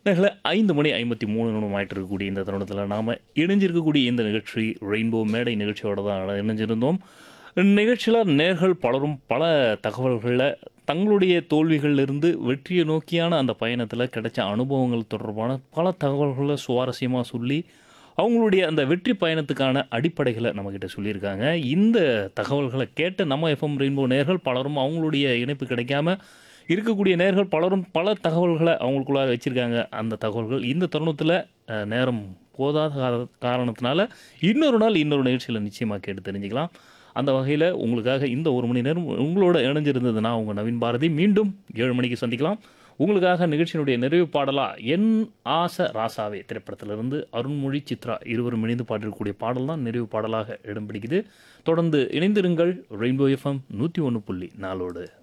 நேர்களே ஐந்து மணி ஐம்பத்தி மூணு நிமிடம் ஆயிட்டு இருக்கக்கூடிய இந்த தருணத்தில் நாம் இணைஞ்சிருக்கக்கூடிய இந்த நிகழ்ச்சி ரெயின்போ மேடை நிகழ்ச்சியோட தான் இணைஞ்சிருந்தோம் நிகழ்ச்சியில் நேர்கள் பலரும் பல தகவல்களில் தங்களுடைய தோல்விகளிலிருந்து வெற்றியை நோக்கியான அந்த பயணத்தில் கிடைச்ச அனுபவங்கள் தொடர்பான பல தகவல்களை சுவாரஸ்யமாக சொல்லி அவங்களுடைய அந்த வெற்றி பயணத்துக்கான அடிப்படைகளை நம்மக்கிட்ட சொல்லியிருக்காங்க இந்த தகவல்களை கேட்ட நம்ம எஃப்எம் ரெயின்போ நேர்கள் பலரும் அவங்களுடைய இணைப்பு கிடைக்காம இருக்கக்கூடிய நேர்கள் பலரும் பல தகவல்களை அவங்களுக்குள்ளார வச்சுருக்காங்க அந்த தகவல்கள் இந்த தருணத்தில் அஹ், நேரம் போதாத கார- காரணத்தினால இன்னொரு நாள் இன்னொரு நிகழ்ச்சியில் நிச்சயமாக கேட்டு தெரிஞ்சுக்கலாம் அந்த வகையில் உங்களுக்காக இந்த ஒரு மணி நேரம் உங்களோட இணைஞ்சிருந்தது நான் உங்கள் நவீன் பாரதி மீண்டும் ஏழு மணிக்கு சந்திக்கலாம் உங்களுக்காக நிகழ்ச்சியினுடைய நிறைவு பாடலா என் ஆசை ராசாவே திரைப்படத்திலிருந்து அருண்மொழி சித்ரா இருவரும் இணைந்து பாடிருக்கக்கூடிய பாடல் தான் நிறைவு பாடலாக இடம் பிடிக்குது தொடர்ந்து இணைந்திருங்கள் ரெயின்போ எஃப்எம் நூற்றி ஒன்று புள்ளி நாலோடு